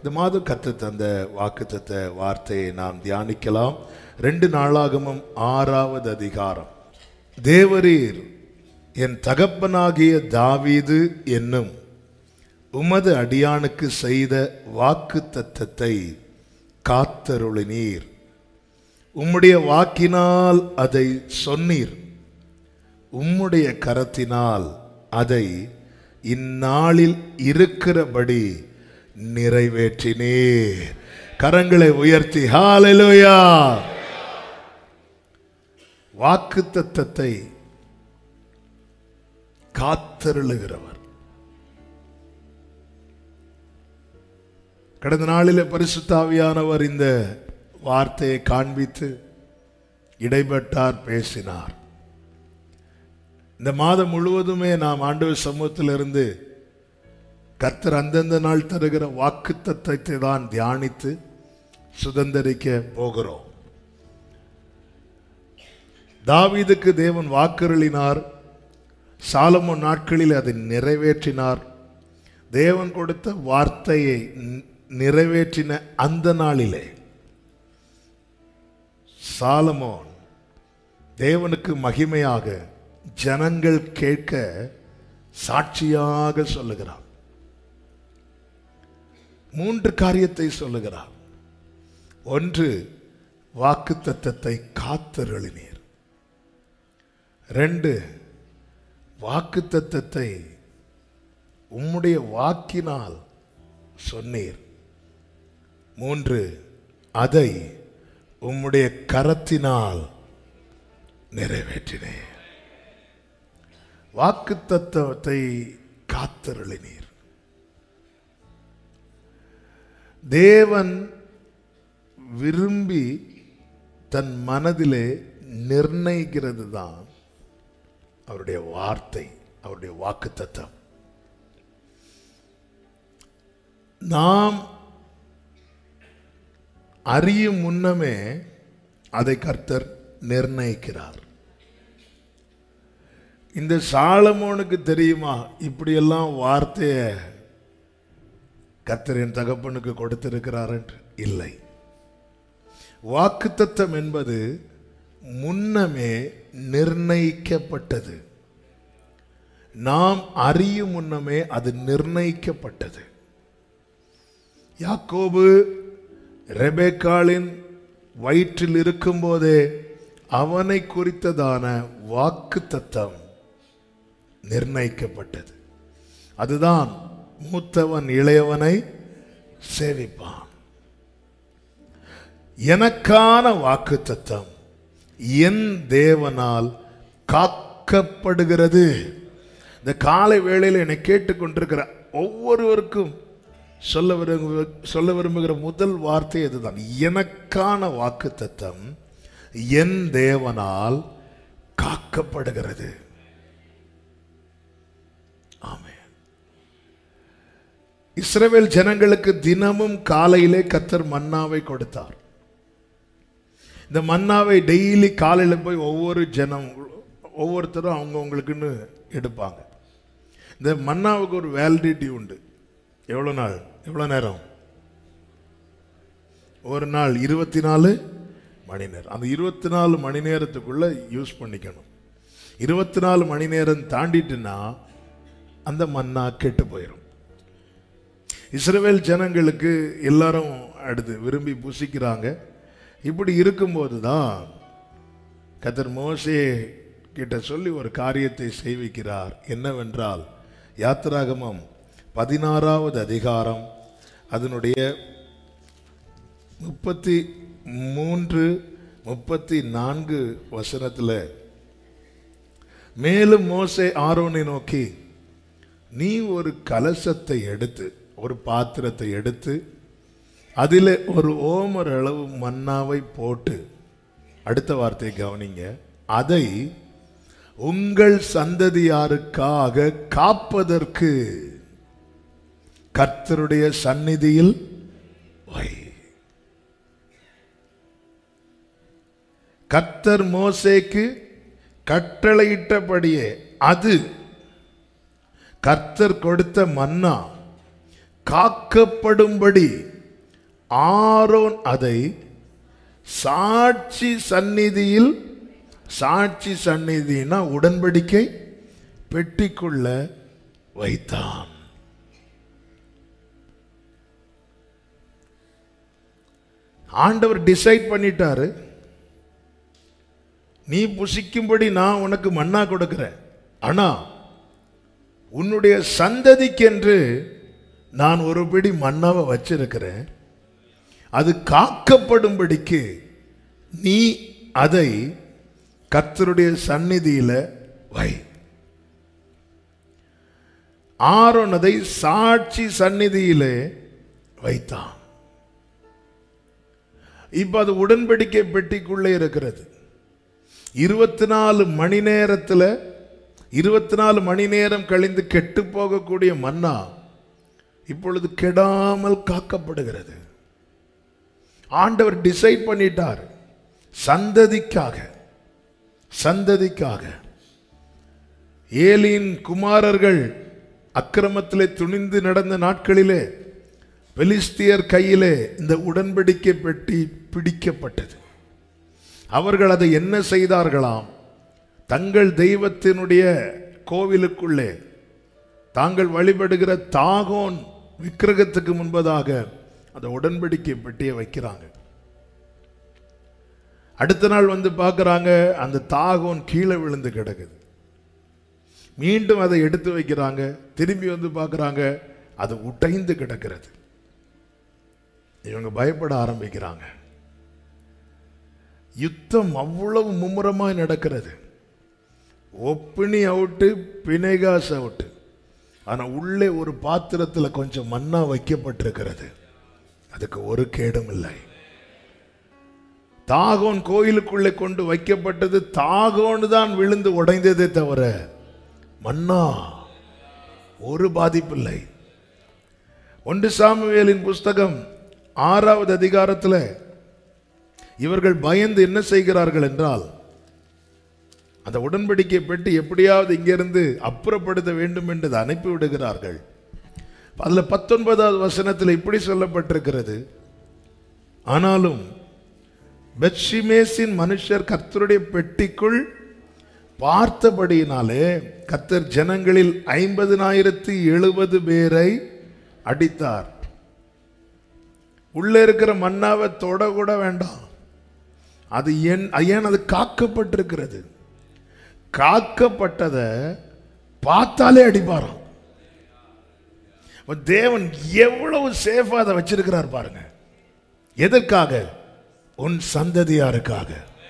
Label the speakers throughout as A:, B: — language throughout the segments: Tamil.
A: இந்த மாதம் கத்து தந்த வாக்குத்தத்த வார்த்தையை நாம் தியானிக்கலாம் ரெண்டு நாளாகமும் ஆறாவது அதிகாரம் தேவரீர் என் தகப்பனாகிய தாவீது என்னும் உமது அடியானுக்கு செய்த வாக்கு தத்தத்தை காத்தருளினீர் உம்முடைய வாக்கினால் அதை சொன்னீர் உம்முடைய கரத்தினால் அதை இந்நாளில் இருக்கிறபடி நிறைவேற்றினீர் கரங்களை உயர்த்தி ஹalleluya வாக்கு தத்தத்தை காத்தருளுகிறவர் கடந்த நாளிலே பரிசுத்தாவியானவர் இந்த வார்த்தையை காண்பித்து இடைப்பட்டார் பேசினார் இந்த மாதம் முழுவதுமே நாம் ஆண்டவர் சமூகத்திலிருந்து கர்த்தர் அந்தந்த நாள் தருகிற வாக்கு தத்தத்தை தான் தியானித்து சுதந்திரிக்க போகிறோம் தாவீதுக்கு தேவன் வாக்குறுளினார் சாலமோன் நாட்களில் அதை நிறைவேற்றினார் தேவன் கொடுத்த வார்த்தையை நி- நிறைவேற்றின அந்த நாளிலே சாலமோன் தேவனுக்கு மகிமையாக ஜனங்கள் கேட்க சாட்சியாக சொல்லுகிறார் மூன்று காரியத்தை சொல்லுகிறார் ஒன்று வாக்கு தத்தத்தை காத்தருளினீர் ரெண்டு வாக்கு தத்தத்தை உம்முடைய வாக்கினால் சொன்னீர் மூன்று அதை உம்முடைய கரத்தினால் நிறைவேற்றினேன் வாக்கு தத்துவத்தை காத்தருளினீர் தேவன் விரும்பி தன் மனதிலே நிர்ணயிக்கிறது தான் அவருடைய வார்த்தை அவருடைய வாக்கு தத்தம் நாம் அறியும் முன்னமே அதை கர்த்தர் நிர்ணயிக்கிறார் இந்த சாலமோனுக்கு தெரியுமா இப்படியெல்லாம் வார்த்தைய கர்த்தர் என் தகப்பனுக்கு கொடுத்திருக்கிறார் என்று இல்லை வாக்குத்தத்தம் என்பது முன்னமே நிர்ணயிக்கப்பட்டது நாம் அறியும் முன்னமே அது நிர்ணயிக்கப்பட்டது யாக்கோபு ரெபேக்காளின் வயிற்றில் இருக்கும்போதே அவனை குறித்ததான வாக்கு தத்தம் நிர்ணயிக்கப்பட்டது அதுதான் மூத்தவன் இளையவனை சேவிப்பான் எனக்கான வாக்கு தத்தம் என் தேவனால் காக்கப்படுகிறது இந்த காலை வேளையில் என்னை கேட்டுக்கொண்டிருக்கிற ஒவ்வொருவருக்கும் சொல்ல விரும்பு சொல்ல விரும்புகிற முதல் வார்த்தை இதுதான் எனக்கான வாக்கு தத்தம் என் தேவனால் காக்கப்படுகிறது ஆமென் இஸ்ரவேல் ஜனங்களுக்கு தினமும் காலையிலே கத்தர் மன்னாவை கொடுத்தார் இந்த மன்னாவை டெய்லி காலையில் போய் ஒவ்வொரு ஜனம் ஒவ்வொருத்தரும் அவங்கவுங்களுக்குன்னு எடுப்பாங்க இந்த மன்னாவுக்கு ஒரு வேலிடிட்டி உண்டு எவ்வளோ நாள் எவ்வளோ நேரம் ஒரு நாள் இருபத்தி நாலு மணி நேரம் அந்த இருபத்தி நாலு மணி நேரத்துக்குள்ள யூஸ் பண்ணிக்கணும் இருபத்தி நாலு மணி நேரம் தாண்டிட்டுனா அந்த மன்னா கெட்டு போயிடும் இஸ்ரவேல் ஜனங்களுக்கு எல்லாரும் அடுத்து விரும்பி புசிக்கிறாங்க இப்படி இருக்கும்போது தான் கத்தர் மோசே கிட்ட சொல்லி ஒரு காரியத்தை செய்விக்கிறார் என்னவென்றால் யாத்திராகமம் பதினாறாவது அதிகாரம் அதனுடைய முப்பத்தி மூன்று முப்பத்தி நான்கு வசனத்தில் மேலும் மோசே ஆரோனை நோக்கி நீ ஒரு கலசத்தை எடுத்து ஒரு பாத்திரத்தை எடுத்து அதில் ஒரு ஓமர் அளவு மன்னாவை போட்டு அடுத்த வார்த்தையை கவனிங்க அதை உங்கள் சந்ததியாருக்காக காப்பதற்கு கர்த்தருடைய சந்நிதியில் வை கர்த்தர் மோசேக்கு கட்டளையிட்டபடியே அது கர்த்தர் கொடுத்த மன்னா காக்கப்படும்படி ஆரோன் அதை சாட்சி சந்நிதியில் சாட்சி சந்நிதினா உடன்படிக்கை பெட்டிக்குள்ள வைத்தான் ஆண்டவர் டிசைட் பண்ணிட்டாரு நீ புசிக்கும்படி நான் உனக்கு மண்ணா கொடுக்கிறேன் ஆனா உன்னுடைய சந்ததிக்கென்று நான் ஒரு பிடி மண்ணாவை வச்சிருக்கிறேன் அது காக்கப்படும்படிக்கு நீ அதை கர்த்தருடைய சந்நிதியில வை ஆரோன் அதை சாட்சி சந்நிதியிலே வைத்தான் இப்ப அது உடன்படிக்கை பெட்டிக்குள்ளே இருக்கிறது இருபத்தி நாலு மணி நேரத்தில் இருபத்தி நாலு மணி நேரம் கழிந்து கெட்டு போகக்கூடிய மன்னா இப்பொழுது கெடாமல் காக்கப்படுகிறது ஆண்டவர் டிசைட் பண்ணிட்டார் சந்ததிக்காக சந்ததிக்காக ஏலியின் குமாரர்கள் அக்கிரமத்திலே துணிந்து நடந்த நாட்களிலே பெலிஸ்தியர் கையிலே இந்த உடன்படிக்கை பெட்டி பிடிக்கப்பட்டது அவர்கள் அதை என்ன செய்தார்களாம் தங்கள் தெய்வத்தினுடைய கோவிலுக்குள்ளே தாங்கள் வழிபடுகிற தாகோன் விக்கிரகத்துக்கு முன்பதாக அந்த உடன்படிக்கை பெட்டியை வைக்கிறாங்க அடுத்த நாள் வந்து பார்க்குறாங்க அந்த தாகோன் கீழே விழுந்து கிடக்குது மீண்டும் அதை எடுத்து வைக்கிறாங்க திரும்பி வந்து பார்க்குறாங்க அது உடைந்து கிடக்கிறது இவங்க பயப்பட ஆரம்பிக்கிறாங்க யுத்தம் அவ்வளவு மும்முரமாய் நடக்கிறது ஒப்பினி அவுட்டு பிணைகாஸ் அவுட்டு ஆனால் உள்ளே ஒரு பாத்திரத்தில் கொஞ்சம் மண்ணா வைக்கப்பட்டிருக்கிறது அதுக்கு ஒரு கேடும் இல்லை தாகோன் கோயிலுக்குள்ளே கொண்டு வைக்கப்பட்டது தாகோன்னு தான் விழுந்து உடைந்ததே தவிர மன்னா ஒரு பாதிப்பில்லை ஒன்று சாமுவேலின் புஸ்தகம் ஆறாவது அதிகாரத்தில் இவர்கள் பயந்து என்ன செய்கிறார்கள் என்றால் அந்த உடன்படிக்கை பெட்டி எப்படியாவது இங்கிருந்து அப்புறப்படுத்த வேண்டும் என்று அதை அனுப்பி விடுகிறார்கள் அதில் பத்தொன்பதாவது வசனத்தில் இப்படி சொல்லப்பட்டிருக்கிறது ஆனாலும் பெட்ஷிமேசின் மனுஷர் கர்த்தருடைய பெட்டிக்குள் பார்த்தபடியினாலே கர்த்தர் ஜனங்களில் ஐம்பதினாயிரத்தி எழுபது பேரை அடித்தார் உள்ள இருக்கிற மண்ணாவை தொட கூட வேண்டாம் அது ஏன் ஏன் அது காக்கப்பட்டிருக்கிறது காக்கப்பட்டதை பார்த்தாலே அடிப்பாராம் அப்ப தேவன் எவ்வளவு சேஃபா அதை வச்சிருக்கிறார் பாருங்க எதற்காக உன் சந்ததியாருக்காக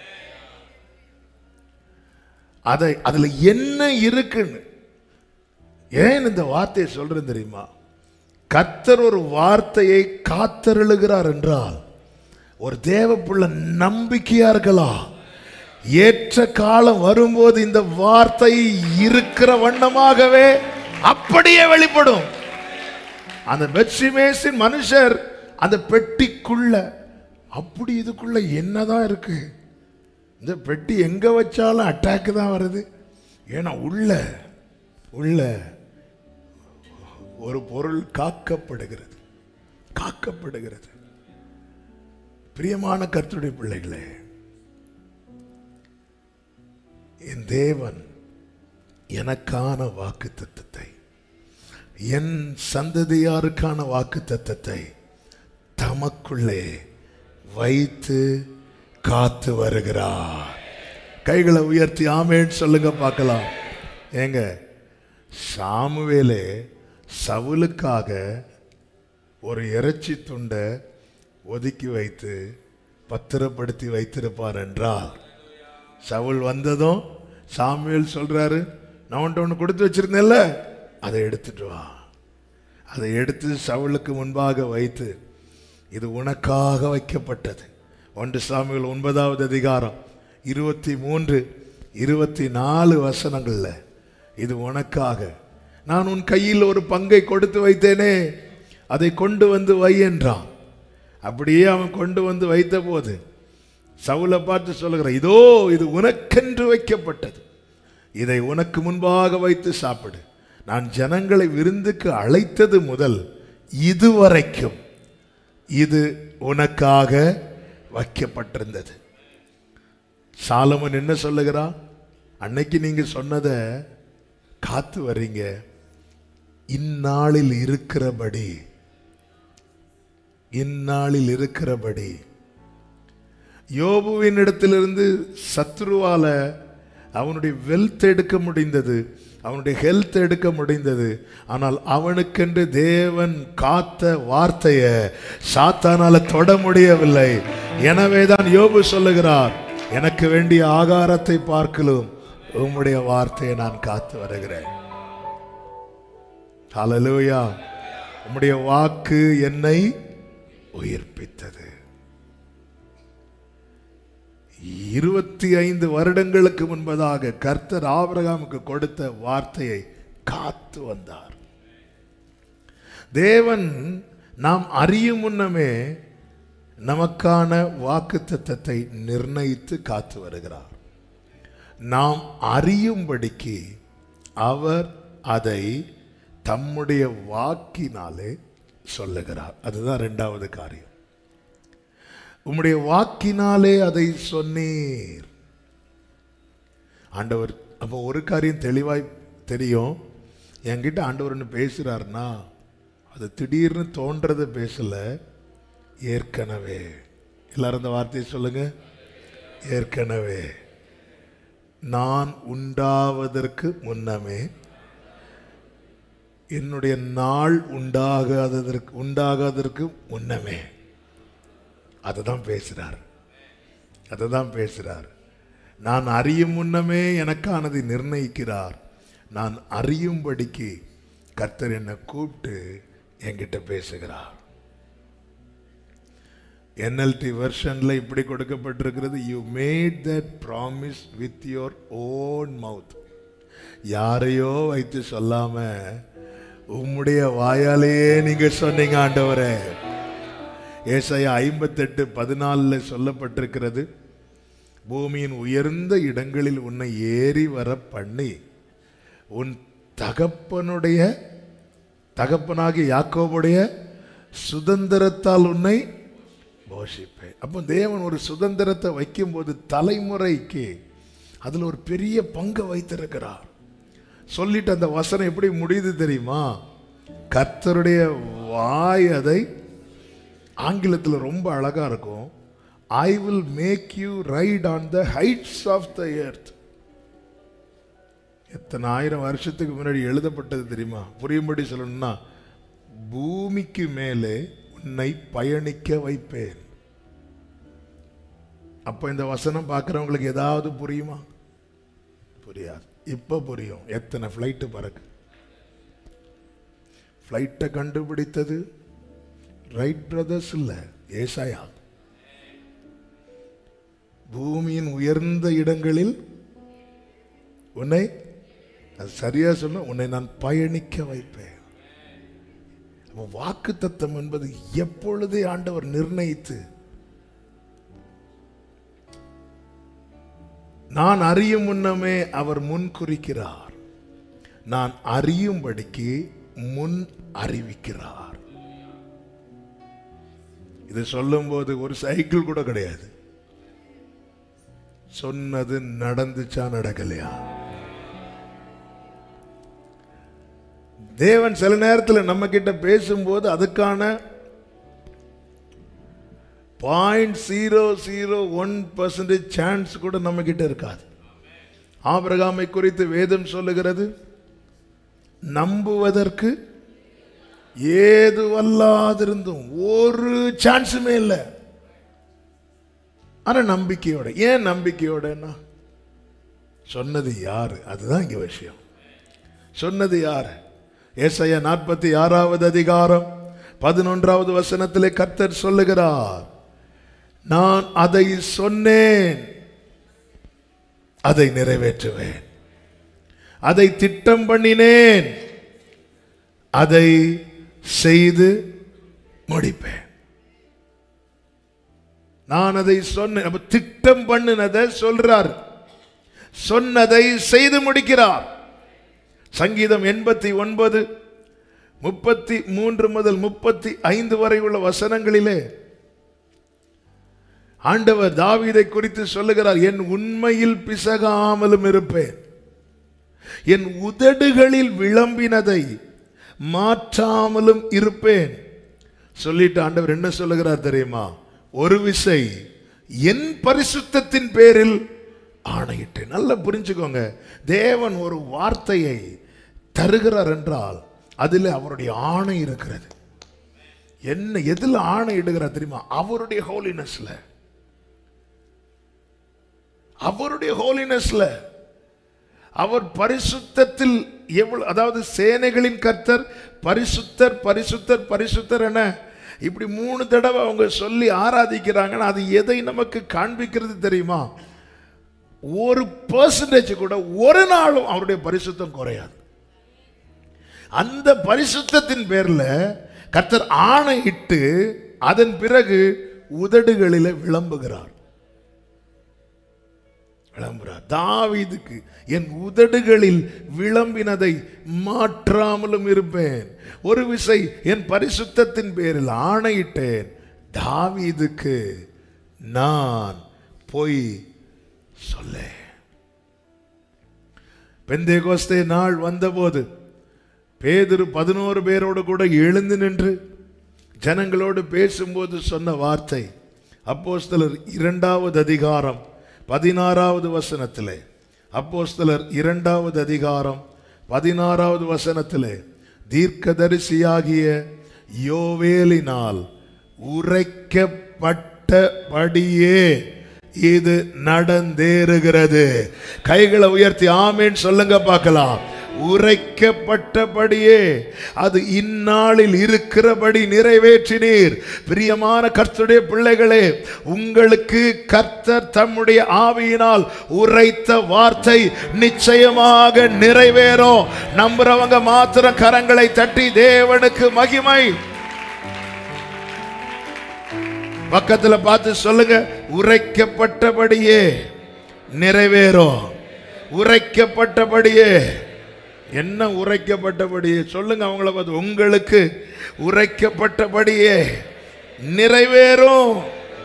A: அதை அதுல என்ன இருக்குன்னு ஏன் இந்த வார்த்தையை சொல்றேன் தெரியுமா கர்த்தர் ஒரு வார்த்தையை காத்தருளுகிறார் என்றால் ஒரு தேவப்புள்ள நம்பிக்கையா இருக்கலாம் ஏற்ற காலம் வரும்போது இந்த வார்த்தை இருக்கிற வண்ணமாகவே அப்படியே வெளிப்படும் அந்த பெட்சிமேசின் மனுஷர் அந்த பெட்டிக்குள்ள அப்படி இதுக்குள்ள என்னதான் இருக்கு இந்த பெட்டி எங்க வச்சாலும் அட்டாக் தான் வருது ஏன்னா உள்ள உள்ள ஒரு பொருள் காக்கப்படுகிறது காக்கப்படுகிறது பிரியமான கர்த்தருடைய பிள்ளைகளே என் தேவன் எனக்கான வாக்கு தத்தத்தை என் சந்ததியாருக்கான வாக்கு தத்தத்தை தமக்குள்ளே வைத்து காத்து வருகிறார் கைகளை உயர்த்தி ஆமேன்னு சொல்லுங்க பார்க்கலாம் ஏங்க சாமுவேலே சவுலுக்காக ஒரு இறைச்சி துண்டை ஒதுக்கி வைத்து பத்திரப்படுத்தி வைத்திருப்பார் என்றால் சவுல் வந்ததும் சாமுவேல் சொல்றாரு நான் உன்ட்ட ஒன்று கொடுத்து வச்சிருந்தேன்ல அதை எடுத்துட்டு வா அதை எடுத்து சவுலுக்கு முன்பாக வைத்து இது உனக்காக வைக்கப்பட்டது ஒன்று சாமுவேல் ஒன்பதாவது அதிகாரம் இருபத்தி மூன்று இருபத்தி நாலு வசனங்கள்ல இது உனக்காக நான் உன் கையில் ஒரு பங்கை கொடுத்து வைத்தேனே அதை கொண்டு வந்து வை என்றான் அப்படியே அவன் கொண்டு வந்து வைத்த போது சவுலை பார்த்து சொல்லுகிறான் இதோ இது உனக்கென்று வைக்கப்பட்டது இதை உனக்கு முன்பாக வைத்து சாப்பிடு நான் ஜனங்களை விருந்துக்கு அழைத்தது முதல் இதுவரைக்கும் இது உனக்காக வைக்கப்பட்டிருந்தது சாலமன் என்ன சொல்லுகிறான் அன்னைக்கு நீங்க சொன்னதை காத்து வர்றீங்க இந்நாளில் இருக்கிறபடி இந்நாளில் இருக்கிறபடி யோபுவின் இடத்திலிருந்து சத்ருவால அவனுடைய வெல்த் எடுக்க முடிந்தது அவனுடைய ஹெல்த் எடுக்க முடிந்தது ஆனால் அவனுக்கென்று தேவன் காத்த வார்த்தையை சாத்தானால தொட முடியவில்லை எனவேதான் யோபு சொல்லுகிறார் எனக்கு வேண்டிய ஆகாரத்தை பார்க்கலும் உம்முடைய வார்த்தையை நான் காத்து வருகிறேன் ஹalleluya உம்முடைய வாக்கு என்னை உயிர்ப்பித்தது இருபத்தி ஐந்து வருடங்களுக்கு முன்பதாக கர்த்தர் ஆபிரகாமுக்கு கொடுத்த வார்த்தையை காத்து வந்தார் தேவன் நாம் அறியும் முன்னமே நமக்கான வாக்கு தத்தத்தை நிர்ணயித்து காத்து வருகிறார் நாம் அறியும்படிக்கு அவர் அதை தம்முடைய வாக்கினாலே சொல்லுகிறார் அதுதான் ரெண்டாவது காரியம் உம்முடைய வாக்கினாலே அதை சொன்னீர் ஆண்டவர் அப்போ ஒரு காரியம் தெளிவாய் தெரியும் என்கிட்ட ஆண்டவர் ஒன்று பேசுகிறாருன்னா அது திடீர்னு தோன்றதை பேசல ஏற்கனவே எல்லாரும் அந்த வார்த்தையை சொல்லுங்க ஏற்கனவே நான் உண்டாவதற்கு முன்னமே என்னுடைய நாள் உண்டாகாததற்கு உண்டாகாததற்கு முன்னமே அதை தான் பேசுறார் அதை தான் பேசுறார் நான் அறியும் முன்னமே எனக்கானதை நிர்ணயிக்கிறார் நான் அறியும்படிக்கு கர்த்தர் என்னை கூப்பிட்டு என்கிட்ட பேசுகிறார் என்எல்டி வெர்ஷன்ல இப்படி கொடுக்கப்பட்டிருக்கிறது you made that promise with your own mouth யாரையோ வைத்து சொல்லாம உம்முடைய வாயாலேயே நீங்க சொன்னீங்க ஆண்டவரே ஏசாயா ஐம்பத்தெட்டு பதினாலுல சொல்லப்பட்டிருக்கிறது பூமியின் உயர்ந்த இடங்களில் உன்னை ஏறி வர பண்ணி உன் தகப்பனுடைய தகப்பனாகிய யாக்கோபுடைய சுதந்திரத்தால் உன்னை போஷிப்பேன் அப்போ தேவன் ஒரு சுதந்திரத்தை வைக்கும்போது தலைமுறைக்கு அதில் ஒரு பெரிய பங்கை வைத்திருக்கிறார் சொல்லிட்டு அந்த வசனம் எப்படி முடியுது தெரியுமா கர்த்தருடைய வாய் அதை ஆங்கிலத்தில் ரொம்ப அழகா இருக்கும் I will make you ride on the heights of the earth எத்தனை ஆயிரம் வருஷத்துக்கு முன்னாடி எழுதப்பட்டது தெரியுமா புரியும்படி சொல்லணும்னா பூமிக்கு மேலே உன்னை பயணிக்க வைப்பேன் அப்ப இந்த வசனம் பார்க்குறவங்களுக்கு ஏதாவது புரியுமா புரியாது இப்ப புரியும் எத்தனை ஃப்ளைட்டு பறக்கு ஃப்ளைட்டை கண்டுபிடித்தது ரைட் பிரதர்ஸ் இல்ல ஏசாயா பூமியின் உயர்ந்த இடங்களில் உன்னை அது சரியா சொன்ன உன்னை நான் பயணிக்க வைப்பேன் வாக்கு தத்தம் என்பது எப்பொழுதே ஆண்டவர் நிர்ணயித்து நான் அறியும் முன்னமே அவர் முன் குறிக்கிறார் நான் அறியும்படிக்கு முன் அறிவிக்கிறார் இது சொல்லும்போது ஒரு சைக்கிள் கூட கிடையாது சொன்னது நடந்துச்சா நடக்கலையா தேவன் சில நேரத்தில் நம்ம கிட்ட பேசும்போது அதுக்கான point zero zero one percentage chance கூட நம்ம கிட்ட இருக்காது ஆபிரகாமை குறித்து வேதம் சொல்லுகிறது நம்புவதற்கு ஏதுவல்லாதிருந்தும் ஒரு சான்ஸுமே இல்லை ஆனா நம்பிக்கையோட ஏன் நம்பிக்கையோடன்னா சொன்னது யாரு அதுதான் இங்க விஷயம் சொன்னது யாரு ஏசாயா நாற்பத்தி ஆறாவது அதிகாரம் பதினொன்றாவது வசனத்திலே கர்த்தர் சொல்லுகிறார் நான் அதை சொன்னேன் அதை நிறைவேற்றுவேன் அதை திட்டம் பண்ணினேன் அதை செய்து முடிப்பேன் நான் அதை சொன்னேன் அப்ப திட்டம் பண்ணினதை சொல்றார் சொன்னதை செய்து முடிக்கிறார் சங்கீதம் எண்பத்தி ஒன்பது முப்பத்தி மூன்று முதல் முப்பத்தி ஐந்து வரை உள்ள வசனங்களிலே ஆண்டவர் தாவீதை குறித்து சொல்லுகிறார் என் உண்மையில் பிசகாமலும் இருப்பேன் என் உதடுகளில் விளம்பினதை மாற்றாமலும் இருப்பேன் சொல்லிட்டு ஆண்டவர் என்ன சொல்லுகிறார் தெரியுமா ஒரு விசை என் பரிசுத்தத்தின் பேரில் ஆணையிட்டு நல்லா புரிஞ்சுக்கோங்க தேவன் ஒரு வார்த்தையை தருகிறார் என்றால் அதில் அவருடைய ஆணை இருக்கிறது என்ன எதில் ஆணை இடுகிறார் தெரியுமா அவருடைய ஹோலினஸ்ல அவருடைய ஹோலினஸ்ல அவர் பரிசுத்தத்தில் எவ்வளவு அதாவது சேனைகளின் கர்த்தர் பரிசுத்தர் பரிசுத்தர் பரிசுத்தர் என இப்படி மூணு தடவை அவங்க சொல்லி ஆராதிக்கிறாங்கன்னா அது எதை நமக்கு காண்பிக்கிறது தெரியுமா ஒரு பர்சன்டேஜ் கூட ஒரு நாளும் அவருடைய பரிசுத்தம் குறையாது அந்த பரிசுத்தத்தின் பேர்ல கர்த்தர் ஆணையிட்டு அதன் பிறகு உதடுகளிலே விளம்புகிறார் விளம்புறார் தாவீதுக்கு என் உதடுகளில் விளம்பினதை மாற்றாமலும் இருப்பேன் ஒரு விசை என் பரிசுத்தத்தின் பேரில் ஆணையிட்டேன் தாவீதுக்கு நான் பொய் சொல்ல பெந்தேகோஸ்தே நாள் வந்தபோது பேதுரு பதினோரு பேரோடு கூட எழுந்து நின்று ஜனங்களோடு பேசும்போது சொன்ன வார்த்தை அப்போஸ்தலர் இரண்டாவது அதிகாரம் பதினாறாவது வசனத்திலே அப்போஸ்தலர் இரண்டாவது அதிகாரம் பதினாறாவது வசனத்திலே தீர்க்கதரிசியாகிய யோவேலினால் உரைக்கப்பட்டபடியே இது நடந்தேறுகிறது கைகளை உயர்த்தி ஆமேன் சொல்லுங்க பார்க்கலாம் உரைக்கப்பட்டபடியே அது இந்நாளில் இருக்கிறபடி நிறைவேற்றினீர் பிரியமான கர்த்தருடைய பிள்ளைகளே உங்களுக்கு கர்த்தர் தம்முடைய ஆவியினால் உரைத்த வார்த்தை நிச்சயமாக நிறைவேறும் நம்புறவங்க மாத்திரம் கரங்களை தட்டி தேவனுக்கு மகிமை பக்கத்துல பார்த்து சொல்லுங்க உரைக்கப்பட்டபடியே நிறைவேறும் உரைக்கப்பட்டபடியே என்ன உரைக்கப்பட்டபடியே சொல்லுங்க அவங்கள பார்த்து உங்களுக்கு உரைக்கப்பட்டபடியே நிறைவேறும்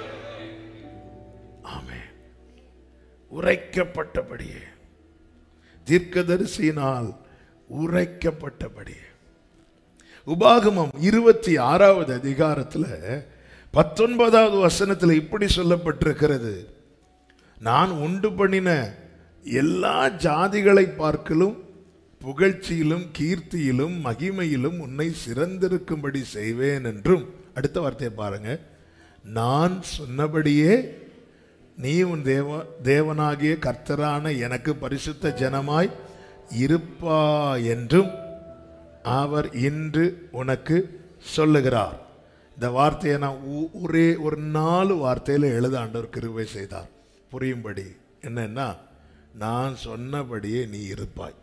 A: ஆமே உரைக்கப்பட்டபடியே தீர்க்கதரிசியினால் உரைக்கப்பட்டபடியே உபாகமம் இருபத்தி ஆறாவது அதிகாரத்துல பத்தொன்பதாவது வசனத்தில் இப்படி சொல்லப்பட்டிருக்கிறது நான் உண்டு பண்ணின எல்லா ஜாதிகளை பார்க்கலும் புகழ்ச்சியிலும் கீர்த்தியிலும் மகிமையிலும் உன்னை சிறந்திருக்கும்படி செய்வேன் என்றும் அடுத்த வார்த்தையை பாருங்க நான் சொன்னபடியே நீ உன் தேவ தேவனாகிய கர்த்தரான எனக்கு பரிசுத்த ஜனமாய் இருப்பா என்றும் அவர் இன்று உனக்கு சொல்லுகிறார் இந்த வார்த்தையை நான் ஒ- ஒரே ஒரு நாலு வார்த்தையில் எழுத ஆண்டவர் கிருபை செய்தார் புரியும்படி என்னன்னா நான் சொன்னபடியே நீ இருப்பாய்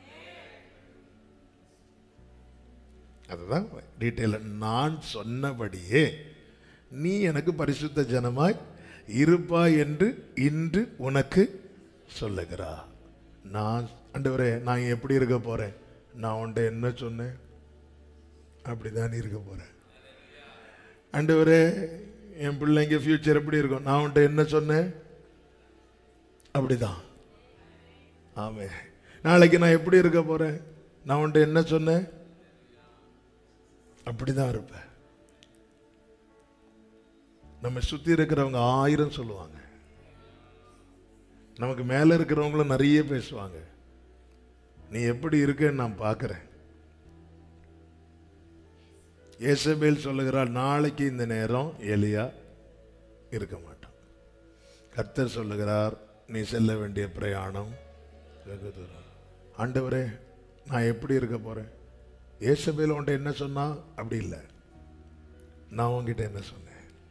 A: அதுதான் டீட்டெயில் நான் சொன்னபடியே நீ எனக்கு பரிசுத்த ஜனமாய் இருப்பாய் என்று இன்று உனக்கு சொல்லுகிறார் நான் ஆண்டவரே நான் எப்படி இருக்க போறேன் நான் உன்ட்ட என்ன சொன்னேன் அப்படிதான் இருக்க போறேன் ஆண்டவரே என் பிள்ளைங்க ஃபியூச்சர் எப்படி இருக்கும் நான் உன்ட்ட என்ன சொன்னேன் அப்படிதான் ஆமே நாளைக்கு நான் எப்படி இருக்க போறேன் நான் உன்ட்ட என்ன சொன்னேன் அப்படிதான் இருப்பேன் நம்ம சுத்தி இருக்கிறவங்க ஆயிரம் சொல்லுவாங்க நமக்கு மேல இருக்கிறவங்களும் நிறைய பேசுவாங்க நீ எப்படி இருக்கன்னு நான் பார்க்கிறேன் ஏசபேல் சொல்லுகிறாள் நாளைக்கு இந்த நேரம் எலியா இருக்க மாட்டான் கர்த்தர் சொல்லுகிறார் நீ செல்ல வேண்டிய பிரயாணம் வெகு தூரம் ஆண்டவரே நான் எப்படி இருக்க போறேன் ஏசபேல் உன்ட்ட என்ன சொன்னா அப்படி இல்லை நான் உன்கிட்ட என்ன சொன்னேன்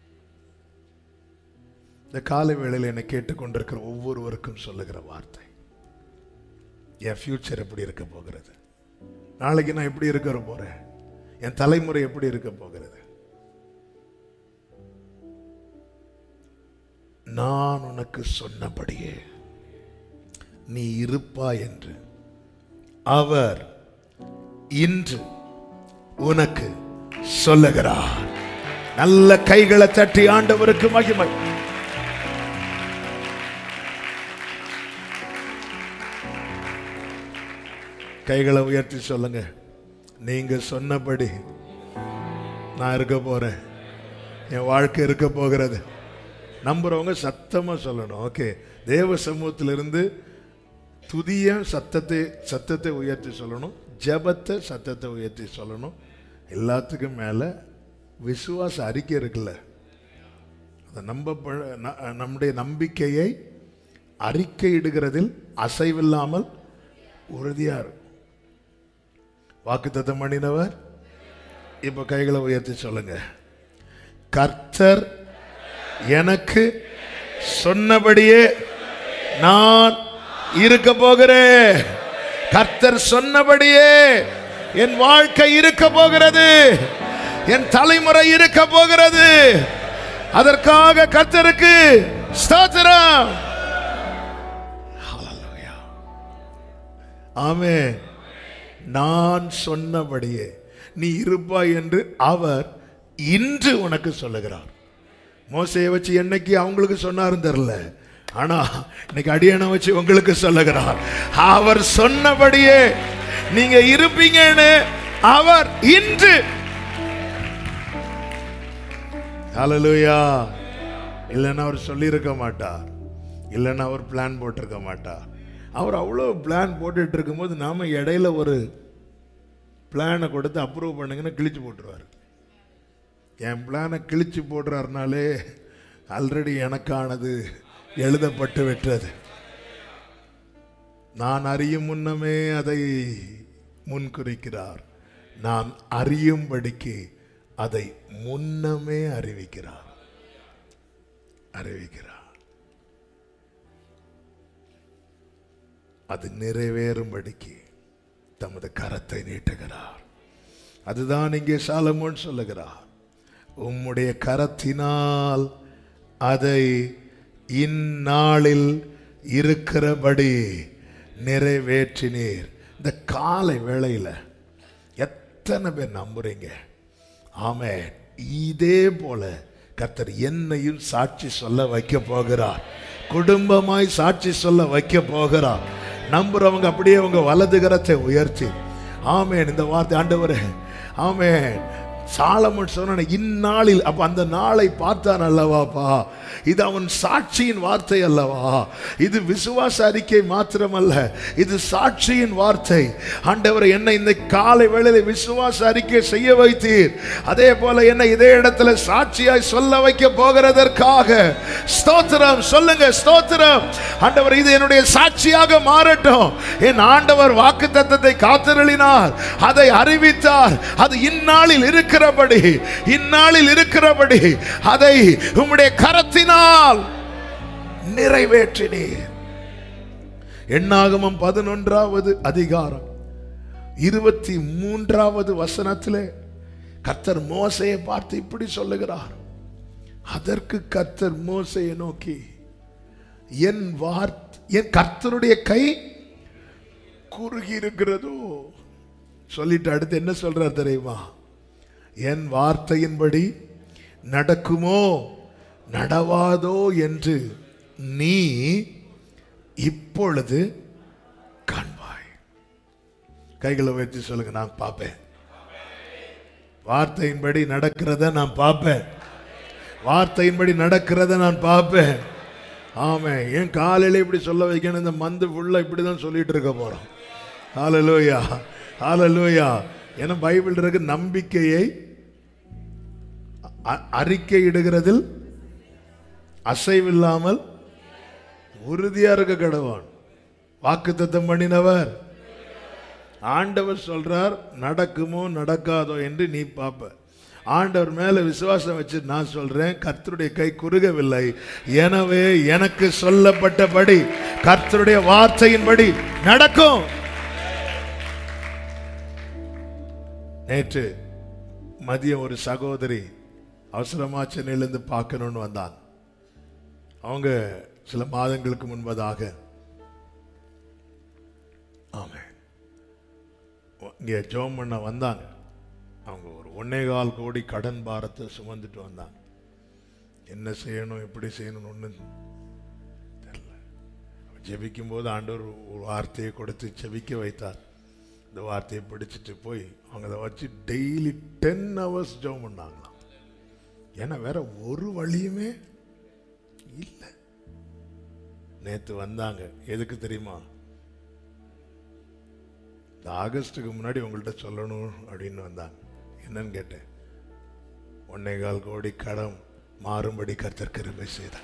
A: இந்த காலை வேளையில் என்னை கேட்டுக்கொண்டிருக்கிற ஒவ்வொருவருக்கும் சொல்லுகிற வார்த்தை என் ஃபியூச்சர் எப்படி இருக்க போகிறது நாளைக்கு நான் எப்படி இருக்க போறேன் என் தலைமுறை எப்படி இருக்க போகிறது நான் உனக்கு சொன்னபடியே நீ இருப்பாய் என்று அவர் இன்று உனக்கு சொல்லுகிறார் நல்ல கைகளை தட்டி ஆண்டவருக்கு மகிமை கைகளை உயர்த்தி சொல்லுங்க நீங்க சொன்னபடி நான் இருக்க போறேன் என் வாழ்க்கை இருக்க போகிறது நம்புறவங்க சத்தமா சொல்லணும் ஓகே தேவ சமூகத்திலிருந்து துதிய சத்தத்தை சத்தத்தை உயர்த்தி சொல்லணும் ஜெபத்தை சத்தத்தை உயர்த்தி சொல்லணும் எல்லாத்துக்கும் மேல விசுவாச அறிக்கை இருக்குல்ல அதை நம்ப நம்முடைய நம்பிக்கையை அறிக்கையிடுகிறதில் அசைவில்லாமல் உறுதியா இருக்கும் வாக்குத்தத்தம் பண்ணினவர் இப்ப கைகளை உயர்த்தி சொல்லுங்க கர்த்தர் எனக்கு சொன்னபடியே நான் இருக்க போகிறேன் கர்த்தர் சொன்னபடியே என் வாழ்க்கை இருக்க போகிறது என் தலைமுறை இருக்க போகிறது அதற்காக கர்த்தருக்கு ஸ்தோத்திரம் Hallelujah. ஆமென் நான் சொன்னபடியே நீ இருப்பாய் என்று அவர் இன்று உனக்கு சொல்லுகிறார் மோசையை வச்சு என்னைக்கு அவங்களுக்கு சொன்னாரும் தெரியல ஆனா இன்னைக்கு அடியனை வச்சு உங்களுக்கு சொல்லுகிறார் அவர் சொன்னபடியே நீங்க இருப்பீங்கன்னு அவர் இன்று ஹalleluya இல்லைன்னா அவர் சொல்லியிருக்க மாட்டார் இல்லைன்னா அவர் பிளான் போட்டிருக்க மாட்டார் அவர் அவ்வளோ பிளான் போட்டுட்டு இருக்கும்போது நாம இடையில ஒரு பிளானை கொடுத்து அப்ரூவ் பண்ணுங்கன்னு கிழிச்சு போட்டுருவார் என் பிளானை கிழிச்சு போடுறாருனாலே ஆல்ரெடி எனக்கானது எழுதப்பட்டு விட்டது நான் அறியும் முன்னமே அதை முன்குறிக்கிறார் நான் அறியும்படிக்கு அதை முன்னமே அறிவிக்கிறார் அறிவிக்கிறார் அது நிறைவேறும்படிக்கு தமது கரத்தை நீட்டுகிறார் அதுதான் இங்கே சாலமோன் சொல்லுகிறார் உம்முடைய கரத்தினால் அதை இந்நாளில் இருக்கிறபடி நிறைவேற்றினீர் இந்த காலை வேளையில எத்தனை பேர் நம்புறீங்க ஆமே இதே போல கர்த்தர் என்னையும் சாட்சி சொல்ல வைக்க போகிறார் குடும்பமாய் சாட்சி சொல்ல வைக்க போகிறார் நம்புறவங்க அப்படியே உங்க வலது கரத்தை உயர்த்தி ஆமேன் இந்த வார்த்தை ஆண்டவரே ஆமேன் சாலமன் சொன்ன இந்நாளில் அப்ப அந்த நாளை பார்த்தான் அல்லவாப்பா இது அவன் சாட்சியின் வார்த்தை அல்லவா இது விசுவாச அறிக்கை மாத்திரமல்ல இது சாட்சியின் வார்த்தை ஆண்டவர் என்னை இந்த காலை வேளையில விசுவாச அறிக்கை செய்ய வைத்தீர் அதே போல என்னை இதே இடத்துல சாட்சியாய் சொல்ல வைக்க போகிறதற்காக ஸ்தோத்திரம் சொல்லுங்க ஸ்தோத்திரம் ஆண்டவர் இது என்னுடைய சாட்சியாக மாறட்டும் என் ஆண்டவர் வாக்கு தத்தத்தை காத்திரளினார் அதை அறிவித்தார் அது இந்நாளில் இருக்கிறபடி இந்நாளில் இருக்கிறபடி அதை உம்முடைய கரத்தினால் நிறைவேற்றினீர் எண்ணாகமம் பதினொன்றாவது அதிகாரம் இருபத்தி மூன்றாவது வசனத்திலே கர்த்தர் மோசையை பார்த்து இப்படி சொல்லுகிறார் அதற்கு கர்த்தர் மோசையை நோக்கி என் வார்த் என் கர்த்தருடைய கை குறுகி இருக்கிறதோ சொல்லிட்டு அடுத்து என்ன சொல்றார் தெரியுமா என் வார்த்தையின்படி நடக்குமோ நடவாதோ என்று நீ இப்பொழுது காண்பாய் கைகளை உயர்த்தி சொல்லுங்க நான் பார்ப்பேன் வார்த்தையின்படி நடக்கிறத நான் பார்ப்பேன் வார்த்தையின்படி நடக்கிறத நான் பார்ப்பேன் ஆமே ஏன் காலையில இப்படி சொல்ல வைக்கணும் இந்த மந்து ஃபுல்லா இப்படி தான் சொல்லிட்டு இருக்க போறோம் ஹalleluya ஹalleluya ஏன்னா பைபிள் இருக்கு நம்பிக்கையை அ- அறிக்கையிடுகிறதில் அசைவில்லாமல் உறுதியா இருக்க கடவான் வாக்குத்தத்தம் பண்ணினவர் ஆண்டவர் சொல்றார் நடக்குமோ நடக்காதோ என்று நீ பார்ப்ப ஆண்டவர் மேல விசுவாசம் வச்சு நான் சொல்றேன் கர்த்தருடைய கை குறுகவில்லை எனவே எனக்கு சொல்லப்பட்டபடி கர்த்தருடைய வார்த்தையின்படி நடக்கும் நேற்று மதியம் ஒரு சகோதரி அவசரமா சென்னையிலிருந்து பார்க்கணும்னு வந்தான் அவங்க சில மாதங்களுக்கு முன்பதாக ஆமே இங்கே ஜோம் பண்ண வந்தாங்க அவங்க ஒரு ஒன்னே கால் கோடி கடன் பாரத்தை சுமந்துட்டு வந்தாங்க என்ன செய்யணும் எப்படி செய்யணும்னு ஒன்றும் தெரியல ஜெபிக்கும் போது ஆண்டவர் ஒரு வார்த்தையை கொடுத்து ஜெபிக்க வைத்தார் இந்த வார்த்தையை பிடிச்சிட்டு போய் அவங்க அதை வச்சு டெய்லி டென் ஹவர்ஸ் ஜெபம் பண்ணாங்களாம் ஏன்னா வேற ஒரு வழியுமே இல்லை நேத்து வந்தாங்க எதுக்கு தெரியுமா இந்த ஆகஸ்டுக்கு முன்னாடி உங்கள்கிட்ட சொல்லணும் அப்படின்னு வந்தாங்க என்னன்னு கேட்டேன் ஒன்னே கால் கோடி கடன் மாறும்படி கர்த்தர் கிருபை செய்தார்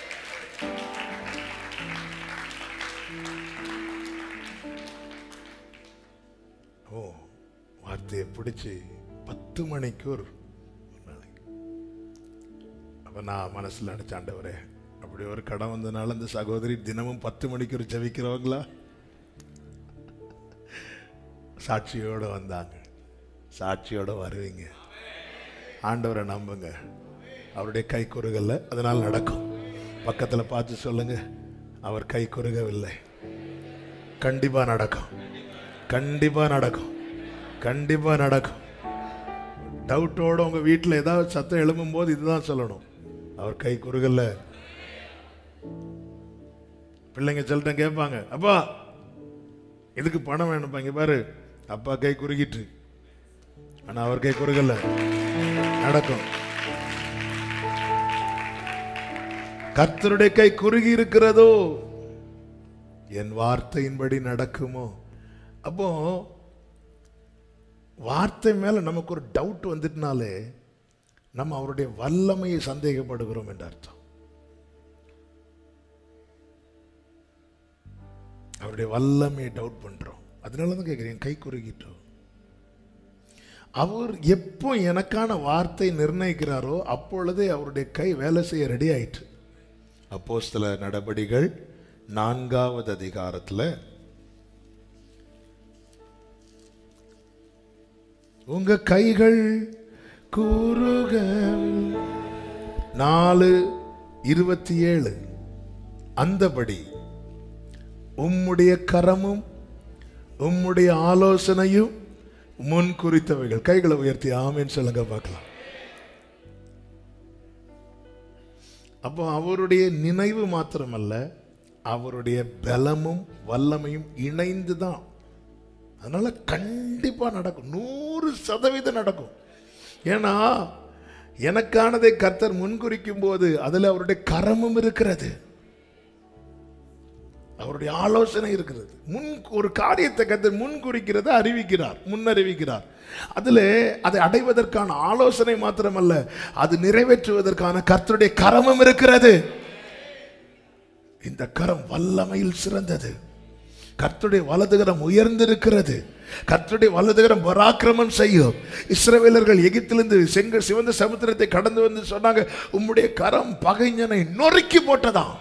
A: ஓ வார்த்தையை பிடிச்சி பத்து மணிக்கு ஒரு ஒரு நாளைக்கு அப்ப நான் மனசுல நினைச்ச ஆண்டவரே அப்படி ஒரு கடன் வந்தனால இந்த சகோதரி தினமும் பத்து மணிக்கு ஒரு ஜெபிக்கிறவங்களா சாட்சியோட வந்தாங்க சாட்சியோட வருவீங்க ஆண்டவரை நம்புங்க அவருடைய கை குறுகல்ல அதனால் நடக்கும் பக்கத்துல பார்த்து சொல்லுங்க அவர் கை குறுகவில்லை கண்டிப்பா நடக்கும் கண்டிப்பா நடக்கும் கண்டிப்பா நடக்கும் டவுட்டோட உங்க வீட்டில் ஏதாவது சத்தம் எழும்பும் போது இதுதான் சொல்லணும் அவர் கை குறுகல்ல பிள்ளைங்க சொல்லிட்ட கேட்பாங்க அப்பா இதுக்கு பணம் வேணும்ப்பா இங்க பாரு அப்பா கை குறுகிட்டு ஆனா அவர் கை குறுகல்ல நடக்கும் கர்த்தருடைய கை குறுகி இருக்கிறதோ என் வார்த்தையின்படி நடக்குமோ அப்போ வார்த்தை மேல நமக்கு ஒரு டவுட் வந்துட்டுனாலே நம்ம அவருடைய வல்லமையை சந்தேகப்படுகிறோம் என்று அர்த்தம் அவருடைய வல்லமையை டவுட் பண்றோம் அதனால தான் கேட்குறேன் கை குறுகிட்டோம் அவர் எப்போ எனக்கான வார்த்தை நிர்ணயிக்கிறாரோ அப்பொழுதே அவருடைய கை வேலை செய்ய ரெடி ஆயிற்று அப்போஸ்தல நடபடிகள் நான்காவது அதிகாரத்துல உங்க கைகள் கூறுக நாலு இருபத்தி ஏழு அந்தபடி உம்முடைய கரமும் உம்முடைய ஆலோசனையும் முன் குறித்தவைகள் கைகளை உயர்த்தி ஆமேன்னு சொல்லுங்க பார்க்கலாம் அப்போ அவருடைய நினைவு மாத்திரமல்ல அவருடைய பலமும் வல்லமையும் இணைந்து தான் அதனால கண்டிப்பா நடக்கும் நூறு சதவீதம் நடக்கும் ஏன்னா எனக்கானதை கர்த்தர் முன்குறிக்கும் போது அதுல அவருடைய கரமும் இருக்கிறது அவருடைய ஆலோசனை இருக்கிறது முன் ஒரு காரியத்தை கர்த்தர் முன் குறிக்கிறத அறிவிக்கிறார் முன்னறிவிக்கிறார் அதில் அதை அடைவதற்கான ஆலோசனை மாத்திரமல்ல அது நிறைவேற்றுவதற்கான கர்த்தருடைய கரமும் இருக்கிறது இந்த கரம் வல்லமையில் சிறந்தது கர்த்தருடைய வலதுகரம் உயர்ந்திருக்கிறது கர்த்தருடைய வலதுகரம் பராக்கிரமம் செய்யும் இஸ்ரவேலர்கள் எகிப்திலிருந்து செங்க சிவந்த சமுத்திரத்தை கடந்து வந்து சொன்னாங்க உம்முடைய கரம் பகைஞனை நொறுக்கி போட்டதாம்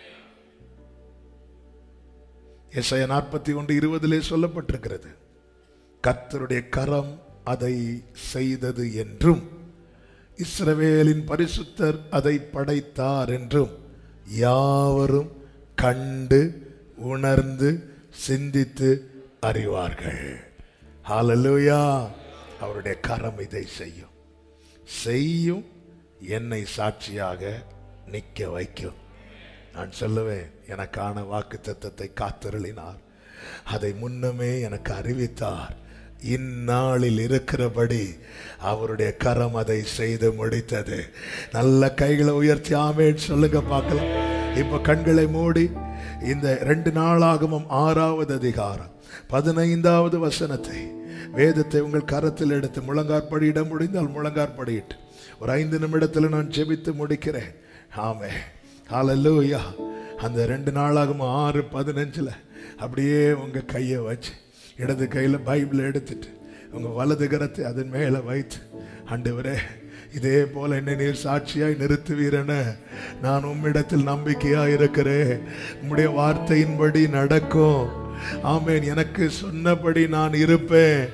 A: எஸ்ஐ நாற்பத்தி ஒன்று இருபதிலே சொல்லப்பட்டிருக்கிறது கர்த்தருடைய கரம் அதை செய்தது என்றும் இஸ்ரவேலின் பரிசுத்தர் அதை படைத்தார் என்றும் யாவரும் கண்டு உணர்ந்து சிந்தித்து அறிவார்கள் ஹalleluya அவருடைய கரம் இதை செய்யும் செய்யும் என்னை சாட்சியாக நிற்க வைக்கும் நான் சொல்லுவேன் எனக்கான வாக்கு தத்தத்தை காத்தருளினார் அதை முன்னமே எனக்கு அறிவித்தார் இந்நாளில் இருக்கிறபடி அவருடைய கரம் அதை செய்து முடித்தது நல்ல கைகளை உயர்த்தி ஆமேன்னு சொல்லுங்க பார்க்கலாம் இப்ப கண்களை மூடி இந்த ரெண்டு நாளாகமும் ஆறாவது அதிகாரம் பதினைந்தாவது வசனத்தை வேதத்தை உங்கள் கரத்தில் எடுத்து முழங்காற்படியிட முடிந்தால் முழங்காற்படியிட்டு ஒரு ஐந்து நிமிடத்தில் நான் ஜெபித்து முடிக்கிறேன் ஆமே ஹalleluya அந்த ரெண்டு நாளாகும் ஆறு பதினஞ்சில் அப்படியே உங்கள் கையை வச்சு இடது கையில் பைபிளை எடுத்துட்டு உங்கள் வலது கரத்தை அதன் மேலே வைத்து ஆண்டவரே இதே போல என்னை நீர் சாட்சியாய் நிறுத்துவீரென நான் உம்மிடத்தில் நம்பிக்கையாக இருக்கிறேன் உம்முடைய வார்த்தையின்படி நடக்கும் ஆமேன் எனக்கு சொன்னபடி நான் இருப்பேன்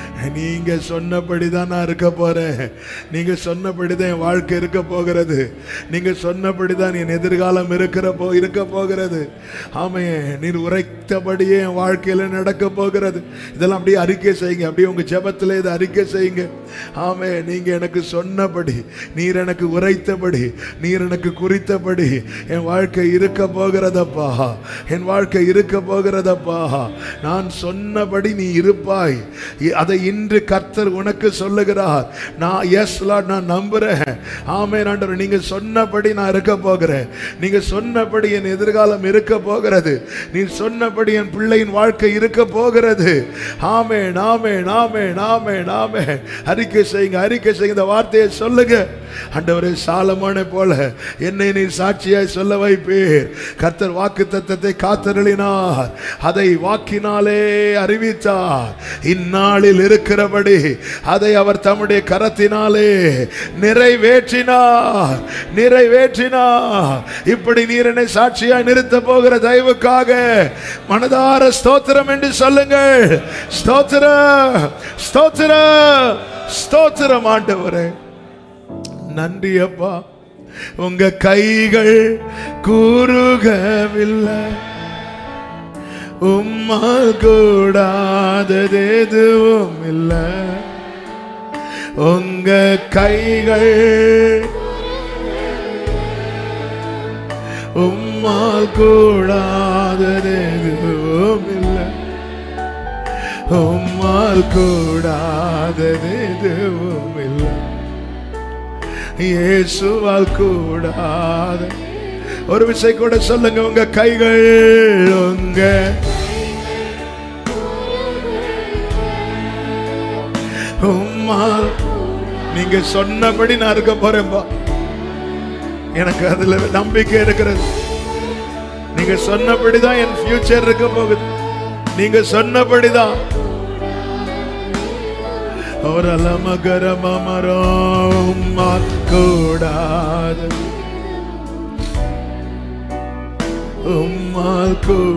A: நீங்க சொன்னபடிதான் நான் இருக்க போறேன் நீங்க சொன்னபடிதான் என் வாழ்க்கை இருக்க போகிறது நீங்க சொன்னபடிதான் என் எதிர்காலம் இருக்கிற போ இருக்க போகிறது ஆமே நீர் உரைத்தபடியே என் வாழ்க்கையில நடக்க போகிறது இதெல்லாம் அப்படியே அறிக்கை செய்யுங்க அப்படியே உங்க ஜெபத்துல இதை அறிக்கை செய்யுங்க ஆமே நீங்க எனக்கு சொன்னபடி நீர் எனக்கு உரைத்தபடி நீர் எனக்கு குறித்தபடி என் வாழ்க்கை இருக்க போகிறதப்பா என் வாழ்க்கை இருக்க போகிறதப்பா நான் சொன்னபடி நீ இருப்பாய் இ- அதை இன்று கர்த்தர் உனக்கு சொல்லுகிறார் நான் எஸ் நான் நம்புறேன் ஆமே ஆண்டவர் நீங்க சொன்னபடி நான் இருக்க போகிறேன் நீங்க சொன்னபடி என் எதிர்காலம் இருக்க போகிறது நீ சொன்னபடி என் பிள்ளையின் வாழ்க்கை இருக்க போகிறது ஆமே நாமே நாமே நாமே நாமே அறிக்கை செய்யுங்க அறிக்கை செய்யுங்க இந்த வார்த்தையை சொல்லுங்க ஆண்டவரே சாலமான போல என்னை நீ சாட்சியாய் சொல்ல வைப்பீர் கர்த்தர் வாக்கு தத்தத்தை காத்தருளினார் அதை வாக்கினாலே அறிவித்தார் இந்நாளில் இருக்கிறபடி அதை அவர் தம்முடைய கரத்தினாலே நிறைவேற்றினார் நிறைவேற்றினார் இப்படி நீர் என்னை சாட்சியாய் நிறுத்த போகிற தயவுக்காக மனதார ஸ்தோத்திரம் என்று சொல்லுங்கள் ஸ்தோத்திரம் ஸ்தோத்திரம் ஸ்தோத்திரம் ஆண்டவரே நன்றி அப்பா உங்க கைகள் கூறுகவில்லை உம்மால் கூடாதது எதுவும் இல்லை உங்க கைகள் உம்மால் கூடாதது எதுவும் இல்லை உம்மால் கூடாதது எதுவும் இல்லை இயேசுவால் கூடாத ஒரு விஷயம் கூட சொல்லுங்க உங்க கைகள் உங்க உம்மால் நீங்க சொன்னபடி நான் இருக்க போறேன்பா எனக்கு அதுல நம்பிக்கை இருக்கிறது நீங்க சொன்னபடிதான் என் ஃபியூச்சர் இருக்க போகுது நீங்க சொன்னபடிதான் ஒரலமகரமரம் கூடாது உம்மால்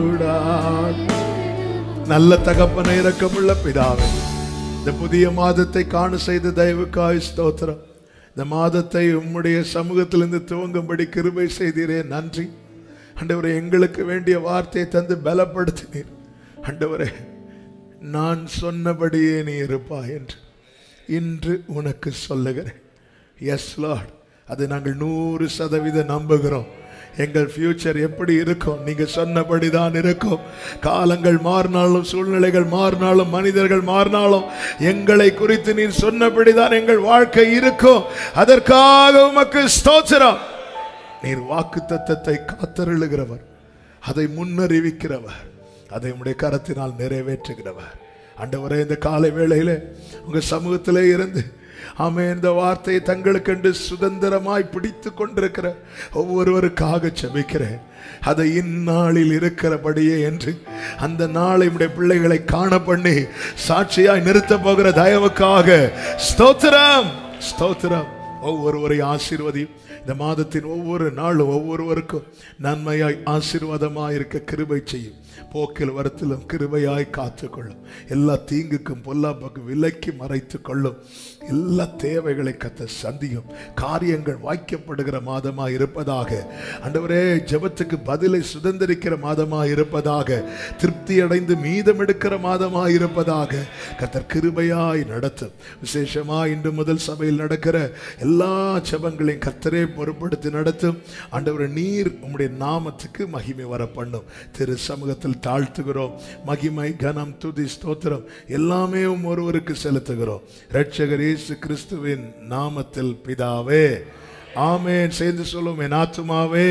A: கூடாது நல்ல தகப்பனை இரக்கமுள்ள பிதாவே இந்த புதிய மாதத்தை காண செய்த தயவுக்காய் ஸ்தோத்திரம் இந்த மாதத்தை உம்முடைய சமூகத்திலிருந்து துவங்கும்படி கிருபை செய்தீரே நன்றி ஆண்டவரே எங்களுக்கு வேண்டிய வார்த்தையை தந்து பலப்படுத்தினீர் ஆண்டவரே நான் சொன்னபடியே நீ இருப்பாய் என்று இன்று உனக்கு சொல்லுகிறேன் எஸ் லார்ட் அதை நாங்கள் நூறு சதவீதம் நம்புகிறோம் எங்கள் ஃபியூச்சர் எப்படி இருக்கும் நீங்க சொன்னபடிதான் இருக்கும் காலங்கள் மாறினாலும் சூழ்நிலைகள் மாறினாலும் மனிதர்கள் மாறினாலும் எங்களை குறித்து நீர் சொன்னபடிதான் எங்கள் வாழ்க்கை இருக்கும் அதற்காக உமக்கு ஸ்தோத்திரம் நீர் வாக்கு தத்தத்தை காத்தருளுகிறவர் அதை முன்னறிவிக்கிறவர் அதை உம்முடைய கரத்தினால் நிறைவேற்றுகிறவர் ஆண்டவரே இந்த காலை வேளையில உங்க சமூகத்திலே இருந்து ஆமே இந்த வார்த்தையை தங்களுக்கென்று சுதந்திரமாய் பிடித்து கொண்டிருக்கிற ஒவ்வொருவருக்காக செபிக்கிறேன் அதை இந்நாளில் இருக்கிறபடியே என்று அந்த நாளை உடைய பிள்ளைகளை காண பண்ணி சாட்சியாய் நிறுத்த போகிற தயவுக்காக ஸ்தோத்திரம் ஸ்தோத்திரம் ஒவ்வொருவரையும் ஆசீர்வதியும் இந்த மாதத்தின் ஒவ்வொரு நாளும் ஒவ்வொருவருக்கும் நன்மையாய் ஆசீர்வாதமாய் இருக்க கிருபை செய்யும் போக்கில் வரத்திலும் கிருபையாய் காத்துக்கொள்ளும் எல்லா தீங்குக்கும் பொல்லாப்புக்கும் விலக்கி மறைத்து கொள்ளும் எல்லா தேவைகளை கத்த சந்தியும் காரியங்கள் வாய்க்கப்படுகிற மாதமாய் இருப்பதாக ஆண்டவரே ஜெபத்துக்கு பதிலை சுதந்திரிக்கிற மாதமாய் இருப்பதாக திருப்தி அடைந்து மீதம் எடுக்கிற மாதமாய் இருப்பதாக கத்தர் கிருபையாய் நடத்தும் விசேஷமாய் இன்று முதல் சபையில் நடக்கிற எல்லா ஜெபங்களையும் கத்தரே பொறுப்படுத்தி நடத்தும் ஆண்டவரே நீர் உம்முடைய நாமத்துக்கு மகிமை வர பண்ணும் திரு சமூகத்தில் தாழ்த்துகிறோம் மகிமை கனம் துதி ஸ்தோத்திரம் எல்லாமே உம் ஒருவருக்கு செலுத்துகிறோம் இரட்சகர் இயேசு கிறிஸ்துவின் நாமத்தில் பிதாவே ஆமென் சேர்ந்து சொல்லும் என் ஆத்துமாவே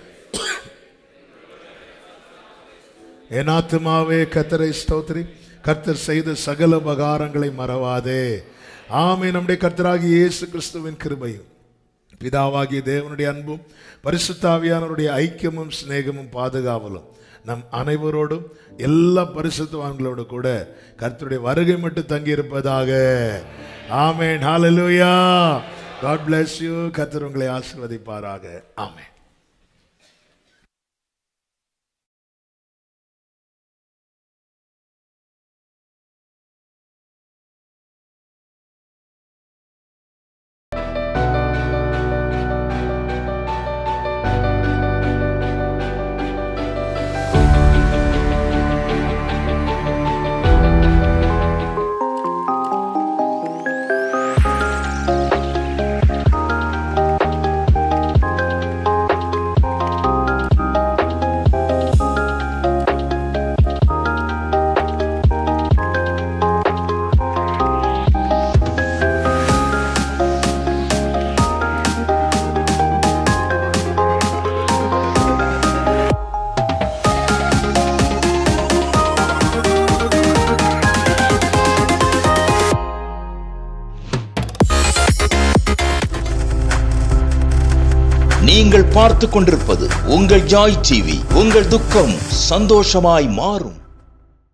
A: என் ஆத்துமாவே கத்தரை ஸ்தோத்திரி கர்த்தர் செய்த சகல உபகாரங்களை மறவாதே ஆமே நம்முடைய கர்த்தராகிய இயேசு கிறிஸ்துவின் கிருபையும் பிதாவாகிய தேவனுடைய அன்பும் பரிசுத்தாவியானவருடைய ஐக்கியமும் சிநேகமும் பாதுகாவலும் நம் அனைவரோடும் எல்லா பரிசுத்தவான்களோடு கூட கர்த்தருடைய வருகை மட்டும் தங்கி இருப்பதாக ஆமேன் ஹalleluya God bless you கர்த்தர் உங்களை ஆசீர்வதிப்பாராக ஆமென்
B: நீங்கள் பார்த்து கொண்டிருப்பது உங்கள் ஜாய் டிவி உங்கள் துக்கம் சந்தோஷமாய் மாறும்